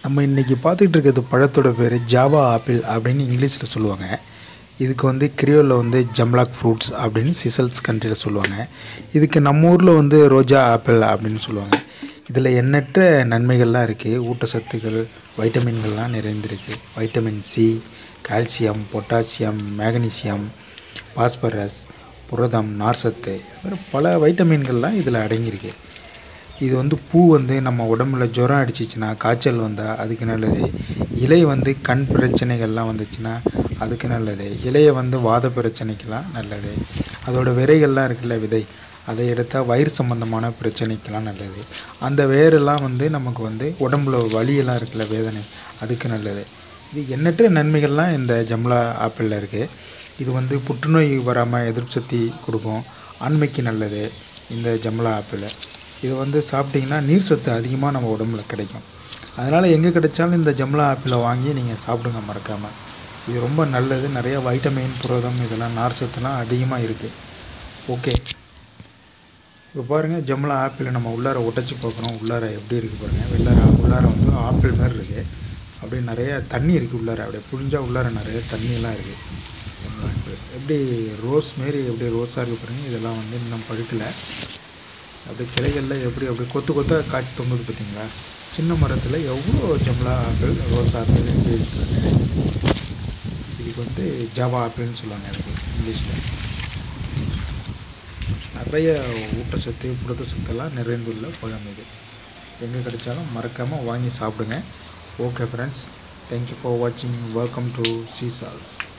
நம்ம இன்றைக்கி பார்த்துக்கிட்டு இருக்கிறது பழத்தோட பேர் ஜாவா ஆப்பிள் அப்படின்னு இங்கிலீஷில் சொல்லுவாங்க இதுக்கு வந்து கிரியோவில் வந்து ஜம்லாக் ஃப்ரூட்ஸ் அப்படின்னு சிசல்ஸ் கண்ட்ரியில் சொல்லுவாங்க இதுக்கு நம்ம ஊரில் வந்து ரோஜா ஆப்பிள் அப்படின்னு சொல்லுவாங்க இதில் எண்ணற்ற நன்மைகள்லாம் இருக்குது ஊட்டச்சத்துக்கள் வைட்டமின்கள்லாம் நிறைந்திருக்கு vitamin C calcium potassium magnesium phosphorus புரதம் நார்சத்து இது மாதிரி பல வைட்டமின்கள்லாம் இதில் அடங்கியிருக்கு இது வந்து பூ வந்து நம்ம உடம்புல ஜுரம் அடிச்சிச்சுன்னா காய்ச்சல் வந்தால் அதுக்கு நல்லது இலை வந்து கண் பிரச்சனைகள்லாம் வந்துச்சுன்னா அதுக்கு நல்லது இலையை வந்து வாத பிரச்சனைக்கெல்லாம் நல்லது அதோட விதைகள்லாம் இருக்குல்ல விதை அதை எடுத்தால் வயிறு சம்மந்தமான பிரச்சனைக்கெல்லாம் நல்லது அந்த வேரெல்லாம் வந்து நமக்கு வந்து உடம்புல வலியெல்லாம் இருக்குல்ல வேதனை அதுக்கு நல்லது இது எண்ணற்ற நன்மைகள்லாம் இந்த ஜம்லா ஆப்பிளில் இருக்குது இது வந்து புற்றுநோய் வராமல் எதிர்ப்பு சக்தி கொடுக்கும் ஆண்மைக்கு நல்லது இந்த ஜம்லா ஆப்பிள் இது வந்து சாப்பிட்டிங்கன்னா நீர் சத்து அதிகமாக நம்ம உடம்புல கிடைக்கும் அதனால் எங்கே கிடைச்சாலும் இந்த ஜம்லா ஆப்பிளை வாங்கி நீங்கள் சாப்பிடுங்க மறக்காமல் இது ரொம்ப நல்லது நிறைய வைட்டமின் புரதம் இதெல்லாம் நார் சத்துலாம் அதிகமாக இருக்குது ஓகே இப்போ பாருங்கள் ஜம்லா ஆப்பிள் நம்ம உள்ளார உடைச்சி பார்க்குறோம் உள்ளார எப்படி இருக்குது பாருங்கள் உள்ளார உள்ளார வந்து ஆப்பிள் மாதிரி இருக்குது அப்படியே நிறைய தண்ணி இருக்குது உள்ளார அப்படியே புழிஞ்சா உள்ளார நிறைய தண்ணியெல்லாம் இருக்குது ஜம்லா ஆப்பிள் எப்படி ரோஸ் மாரி எப்படி ரோஸாக இருக்குது பாருங்கள் இதெல்லாம் வந்து இன்னும் பழுக்கலை அப்படியே கிளைகளில் எப்படி அப்படியே கொத்து கொத்தாக காய்ச்சி தொங்குது பார்த்தீங்களா சின்ன மரத்தில் எவ்வளோ ஜம்லா ஆப்பிள் ரோஸ் ஆப்பிள் எப்படி இருக்குது இதுக்கு வந்து ஜாவா ஆப்பிள்னு சொல்லுவாங்க அதுக்கு இங்கிலீஷில் நிறைய ஊட்டச்சத்து புரதச்சத்தெல்லாம் நிறைந்துள்ள பழம் இது எங்கே கிடைச்சாலும் மறக்காமல் வாங்கி சாப்பிடுங்க ஓகே ஃப்ரெண்ட்ஸ் தேங்க்யூ ஃபார் வாட்சிங் வெல்கம் டு சீசால்ஸ்